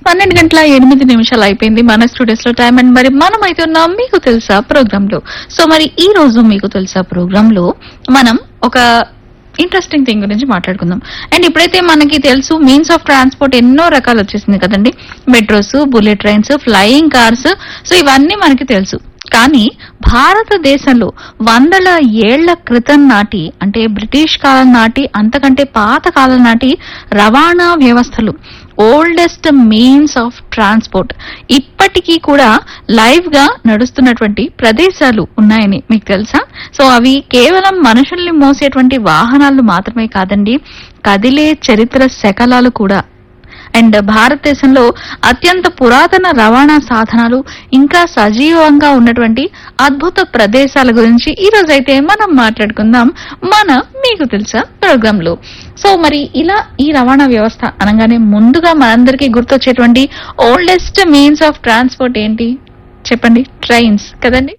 పన్నెండు గంటల ఎనిమిది నిమిషాలు అయిపోయింది మన స్టూడియోస్ లో టైం అండ్ మరి మనం అయితే ఉన్నాం మీకు తెలుసా ప్రోగ్రామ్ లో సో మరి ఈ రోజు మీకు తెలుసా ప్రోగ్రామ్ లో మనం ఒక ఇంట్రెస్టింగ్ థింగ్ గురించి మాట్లాడుకుందాం అండ్ ఇప్పుడైతే మనకి తెలుసు మీన్స్ ఆఫ్ ట్రాన్స్పోర్ట్ ఎన్నో రకాలు వచ్చేసింది కదండి metros bullet trains flying cars so ఇవన్నీ మనకి తెలుసు కానీ భారతదేశంలో వందల ఏళ్ల క్రితం నాటి అంటే బ్రిటిష్ కాలం నాటి అంతకంటే పాత కాలం నాటి రవాణా వ్యవస్థలు ఓల్డెస్ట్ మీన్స్ ఆఫ్ ట్రాన్స్పోర్ట్ ఇప్పటికీ కూడా లైవ్ గా నడుస్తున్నటువంటి ప్రదేశాలు ఉన్నాయని మీకు తెలుసా సో అవి కేవలం మనుషుల్ని మోసేటువంటి వాహనాలు మాత్రమే కాదండి కదిలే చరిత్ర శకలాలు కూడా అండ్ భారతదేశంలో అత్యంత పురాతన రవాణా సాధనాలు ఇంకా సజీవంగా ఉన్నటువంటి అద్భుత ప్రదేశాల గురించి ఈ రోజైతే మనం మాట్లాడుకుందాం మన మీకు తెలుసా ప్రోగ్రామ్ లో సో మరి ఇలా ఈ రవాణా వ్యవస్థ అనగానే ముందుగా మనందరికీ గుర్తొచ్చేటువంటి ఓల్డెస్ట్ మీన్స్ ఆఫ్ ట్రాన్స్పోర్ట్ ఏంటి చెప్పండి ట్రైన్స్ కదండి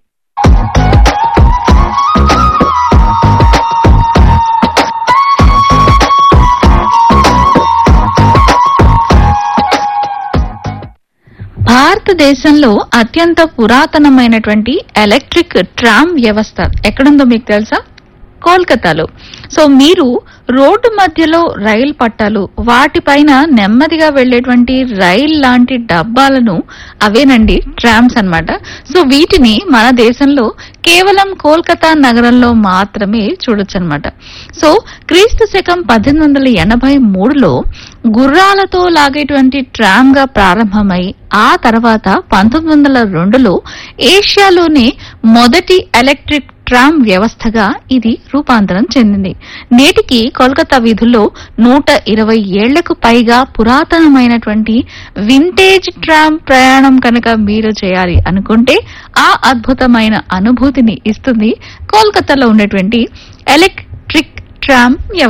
భారతదేశంలో అత్యంత పురాతనమైనటువంటి ఎలక్ట్రిక్ ట్రామ్ వ్యవస్థ ఎక్కడుందో మీకు తెలుసా కోల్కతాలో సో మీరు రోడ్డు మధ్యలో రైలు పట్టాలు వాటిపైన నెమ్మదిగా వెళ్ళేటువంటి రైల్ లాంటి డబ్బాలను అవేనండి ట్రామ్స్ అన్నమాట సో వీటిని మన దేశంలో కేవలం కోల్కతా నగరంలో మాత్రమే చూడొచ్చు అనమాట సో క్రీస్తు శకం పద్దెనిమిది వందల ఎనభై మూడులో గుర్రాలతో లాగేటువంటి ట్రామ్ గా ప్రారంభమై ఆ తర్వాత పంతొమ్మిది వందల రెండులో ఏషియాలోనే మొదటి ఎలక్ట్రిక్ ట్రామ్ వ్యవస్థగా ఇది రూపాంతరం చెందింది నేటికి కోల్కతా వీధుల్లో నూట ఇరవై ఏళ్లకు పైగా పురాతనమైనటువంటి వింటేజ్ ట్రామ్ ప్రయాణం కనుక మీరు చేయాలి అనుకుంటే ఆ అద్భుతమైన అనుభూతిని ఇస్తుంది కోల్కతాలో ఉన్నటువంటి ఎలక్ట్రిక్ ట్రామ్ వ్యవస్థ